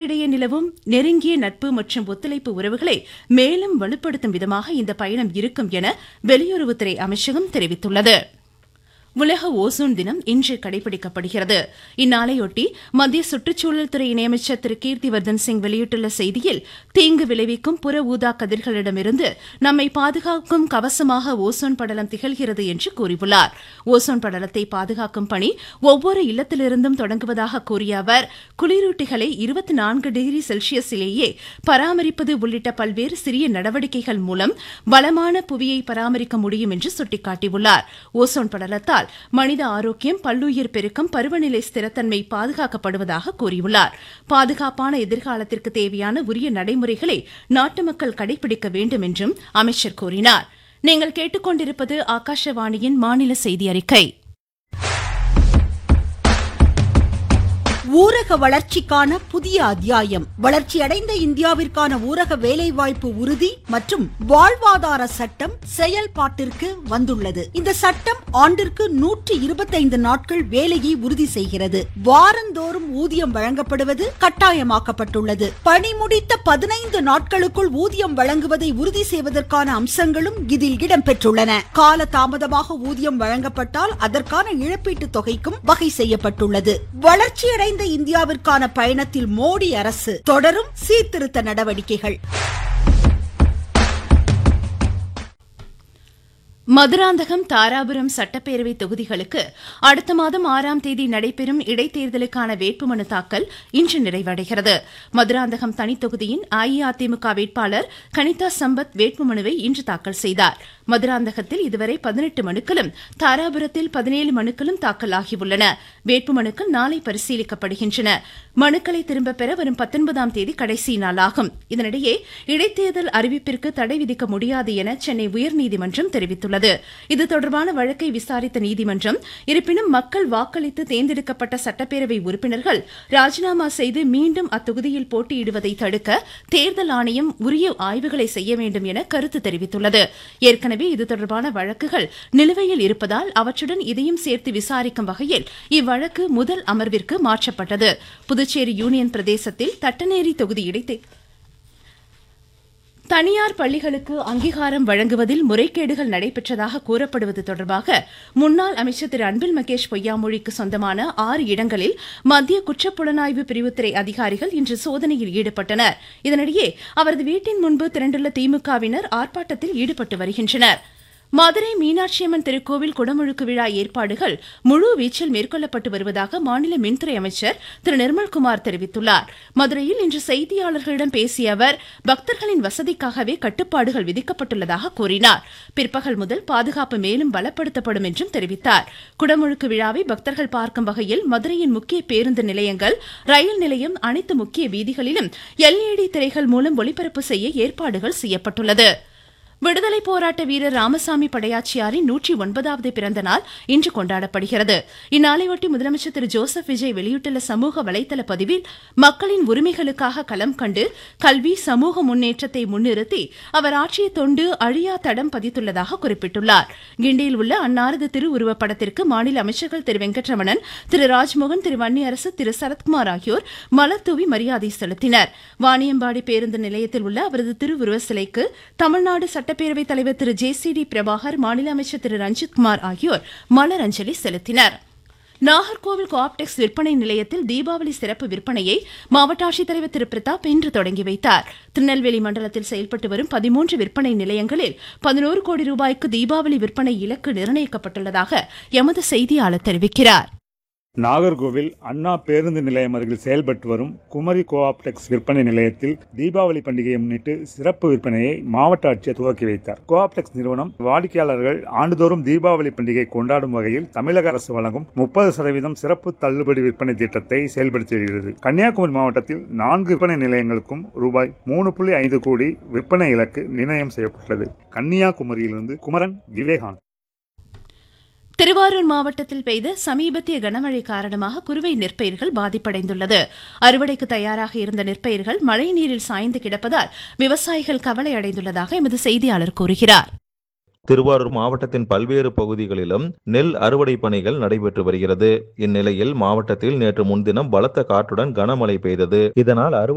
இடையே நிலவும் நெருங்கிய நட்பு மற்றும் ஒத்துழைப்பு உறவுகளை மேலும் வலுப்படுத்தும் விதமாக இந்த பயணம் இருக்கும் என வெளியுறவுத்துறை அமைச்சகம் தெரிவித்துள்ளது உலக ஓசோன் தினம் இன்று கடைபிடிக்கப்படுகிறது இந்நாளையொட்டி மத்திய சுற்றுச்சூழல் துறை இணையமைச்சர் திரு கீர்த்திவர்தன் சிங் வெளியிட்டுள்ள செய்தியில் தீங்கு விளைவிக்கும் புற ஊதா கதிர்களிடமிருந்து நம்மை பாதுகாக்கும் கவசமாக ஓசோன் படலம் திகழ்கிறது என்று கூறியுள்ளார் ஓசோன் படலத்தை பாதுகாக்கும் பணி ஒவ்வொரு இல்லத்திலிருந்தும் தொடங்குவதாக கூறிய அவர் குளிரூட்டிகளை இருபத்தி நான்கு டிகிரி செல்சியஸிலேயே பராமரிப்பது உள்ளிட்ட பல்வேறு சிறிய நடவடிக்கைகள் மூலம் வளமான புவியை பராமரிக்க முடியும் என்று சுட்டிக்காட்டியுள்ளார் ஓசோன் படலத்தால் மனித ஆரோக்கியம் பல்லுயிர் பெருக்கம் பருவநிலை ஸ்திரத்தன்மை பாதுகாக்கப்படுவதாக கூறியுள்ளார் பாதுகாப்பான எதிர்காலத்திற்கு தேவையான உரிய நடைமுறைகளை நாட்டு மக்கள் கடைபிடிக்க வேண்டும் என்றும் அமைச்சர் கூறினார் நீங்கள் கேட்டுக்கொண்டிருப்பது ஆகாஷவாணியின் மாநில செய்தி அறிக்கை ஊரக வளர்ச்சிக்கான புதிய அத்தியாயம் வளர்ச்சியடைந்த இந்தியாவிற்கான ஊரக வேலைவாய்ப்பு உறுதி மற்றும் வாழ்வாதார சட்டம் செயல்பாட்டிற்கு வந்துள்ளது இந்த சட்டம் ஆண்டிற்கு நூற்றி இருபத்தைந்து நாட்கள் வேலையை உறுதி செய்கிறது வாரந்தோறும் ஊதியம் வழங்கப்படுவது கட்டாயமாக்கப்பட்டுள்ளது பணி முடித்த பதினைந்து நாட்களுக்குள் ஊதியம் வழங்குவதை உறுதி செய்வதற்கான அம்சங்களும் இதில் இடம்பெற்றுள்ளன கால தாமதமாக ஊதியம் வழங்கப்பட்டால் அதற்கான இழப்பீட்டுத் தொகைக்கும் வகை செய்யப்பட்டுள்ளது வளர்ச்சியடைந்த இந்தியாவிற்கான பயணத்தில் மோடி அரசு தொடரும் சீர்திருத்த நடவடிக்கைகள் மதுராந்தகம் தாராபுரம் சட்டப்பேரவை தொகுதிகளுக்கு அடுத்த மாதம் ஆறாம் தேதி நடைபெறும் இடைத்தேர்தலுக்கான வேட்புமனு தாக்கல் இன்று நிறைவடைகிறது மதுராந்தகம் தனித்தொகுதியின் அஇஅதிமுக வேட்பாளர் கனிதா சம்பத் வேட்புமனுவை இன்று தாக்கல் செய்தார் மதுராந்தகத்தில் இதுவரை பதினெட்டு மனுக்களும் தாராபுரத்தில் பதினேழு மனுக்களும் தாக்கல் ஆகியுள்ளன வேட்புமனுக்கள் நாளை பரிசீலிக்கப்படுகின்றன மனுக்களை திரும்பப் பெற வரும் பத்தொன்பதாம் தேதி கடைசி நாளாகும் இதனிடையே இடைத்தேர்தல் அறிவிப்பிற்கு தடை விதிக்க முடியாது என சென்னை உயர்நீதிமன்றம் தெரிவித்துள்ளது இது தொடர்பான வழக்கை விசாரித்த நீதிமன்றம் இருப்பினும் மக்கள் வாக்களித்து தேர்ந்தெடுக்கப்பட்ட சட்டப்பேரவை உறுப்பினர்கள் ராஜினாமா செய்து மீண்டும் அத்தொகுதியில் போட்டியிடுவதை தடுக்க தேர்தல் ஆணையம் உரிய ஆய்வுகளை செய்ய வேண்டும் என கருத்து தெரிவித்துள்ளது ஏற்கனவே இது தொடர்பான வழக்குகள் நிலுவையில் இருப்பதால் அவற்றுடன் இதையும் சேர்த்து விசாரிக்கும் வகையில் இவ்வழக்கு முதல் அமர்விற்கு மாற்றப்பட்டது புதுச்சேரி யூனியன் பிரதேசத்தில் தட்டநேரி தொகுதி இடைத்தே தனியார் பள்ளிகளுக்கு அங்கீகாரம் வழங்குவதில் முறைகேடுகள் நடைபெற்றதாக கூறப்படுவது தொடர்பாக முன்னாள் அமைச்சர் திரு அன்பில் மகேஷ் பொய்யாமொழிக்கு சொந்தமான ஆறு இடங்களில் மத்திய குற்றப்புலனாய்வு பிரிவுத்துறை அதிகாரிகள் இன்று சோதனையில் ஈடுபட்டனர் இதனிடையே அவரது வீட்டின் முன்பு திரண்டுள்ள திமுகவினர் ஆர்ப்பாட்டத்தில் ஈடுபட்டு வருகின்றனர் மதுரை மீனாட்சியம்மன் திருக்கோவில் குடமுழுக்கு விழா ஏற்பாடுகள் முழு வீச்சில் மேற்கொள்ளப்பட்டு வருவதாக மாநில மின்துறை அமைச்சர் திரு நிர்மல்குமார் தெரிவித்துள்ளார் மதுரையில் இன்று செய்தியாளர்களிடம் பேசிய அவர் பக்தர்களின் வசதிக்காகவே கட்டுப்பாடுகள் விதிக்கப்பட்டுள்ளதாக கூறினார் பிற்பகல் முதல் பாதுகாப்பு மேலும் பலப்படுத்தப்படும் என்றும் தெரிவித்தார் குடமுழுக்கு விழாவை பக்தர்கள் பார்க்கும் வகையில் மதுரையின் முக்கிய பேருந்து நிலையங்கள் ரயில் நிலையம் அனைத்து முக்கிய வீதிகளிலும் எல்இடி திரைகள் மூலம் ஒளிபரப்பு செய்ய ஏற்பாடுகள் செய்யப்பட்டுள்ளது விடுதலை போராட்ட வீரர் ராமசாமி படையாச்சியாரின் நூற்றி ஒன்பதாவது பிறந்த நாள் இன்று கொண்டாடப்படுகிறது இந்நாளையொட்டி முதலமைச்சர் திரு ஜோசப் விஜய் வெளியிட்டுள்ள சமூக வலைதள பதிவில் மக்களின் உரிமைகளுக்காக களம் கண்டு கல்வி சமூக முன்னேற்றத்தை முன்னிறுத்தி அவர் ஆற்றிய தொண்டு அழியா தடம் பதித்துள்ளதாக குறிப்பிட்டுள்ளார் கிண்டியில் உள்ள அன்னாரது திருவுருவப் படத்திற்கு மாநில அமைச்சர்கள் திரு வெங்கட்ரமணன் திரு ராஜ்மோகன் திரு வன்னியரசு திரு சரத்குமார் ஆகியோர் மலர் தூவி மரியாதை செலுத்தினர் வாணியம்பாடி பேருந்து நிலையத்தில் உள்ள அவரது திருவுருவ சிலைக்கு தமிழ்நாடு சட்டப்பேரவைத் தலைவர் திரு ஜே சி டி பிரபாகர் மாநில அமைச்சர் திரு ரஞ்சித்குமார் ஆகியோர் மலர் அஞ்சலி செலுத்தினர் நாகர்கோவில் கோஆப்டெக்ஸ் விற்பனை நிலையத்தில் தீபாவளி சிறப்பு விற்பனையை மாவட்ட ஆட்சித்தலைவர் திரு பிரதாப் இன்று தொடங்கி வைத்தார் திருநெல்வேலி மண்டலத்தில் செயல்பட்டு வரும் பதிமூன்று விற்பனை நிலையங்களில் பதினோரு கோடி ரூபாய்க்கு தீபாவளி விற்பனை இலக்கு நிர்ணயிக்கப்பட்டுள்ளதாக எமது செய்தியாளர் தெரிவிக்கிறார் நாகர்கோவில் அண்ணா பேருந்து நிலையம் அருகில் செயல்பட்டு வரும் குமரி கோஆப்டெக்ஸ் விற்பனை நிலையத்தில் தீபாவளி பண்டிகையை முன்னிட்டு சிறப்பு விற்பனையை மாவட்ட ஆட்சியர் துவக்கி வைத்தார் கோஆப்டெக்ஸ் நிறுவனம் வாடிக்கையாளர்கள் ஆண்டுதோறும் தீபாவளி பண்டிகை கொண்டாடும் வகையில் தமிழக அரசு வழங்கும் முப்பது சதவீதம் சிறப்பு தள்ளுபடி விற்பனை திட்டத்தை செயல்படுத்தி வருகிறது கன்னியாகுமரி மாவட்டத்தில் நான்கு விற்பனை நிலையங்களுக்கும் ரூபாய் மூணு புள்ளி ஐந்து கோடி விற்பனை இலக்கு நிர்ணயம் செய்யப்பட்டுள்ளது கன்னியாகுமரியிலிருந்து குமரன் விவேகானந்த் திருவாரூர் மாவட்டத்தில் பெய்த சமீபத்திய கனமழை காரணமாக குறுவை நெற்பயிர்கள் பாதிப்படைந்துள்ளது அறுவடைக்கு தயாராக இருந்த நெற்பயிர்கள் மழைநீரில் சாய்ந்து கிடப்பதால் விவசாயிகள் கவலை அடைந்துள்ளதாக எமது செய்தியாளர் கூறுகிறார் திருவாரூர் மாவட்டத்தின் பல்வேறு பகுதிகளிலும் நெல் அறுவடை பணிகள் நடைபெற்று வருகிறது இந்நிலையில் மாவட்டத்தில் நேற்று முன்தினம் பலத்த காற்றுடன் கனமழை பெய்தது இதனால் அறுவடை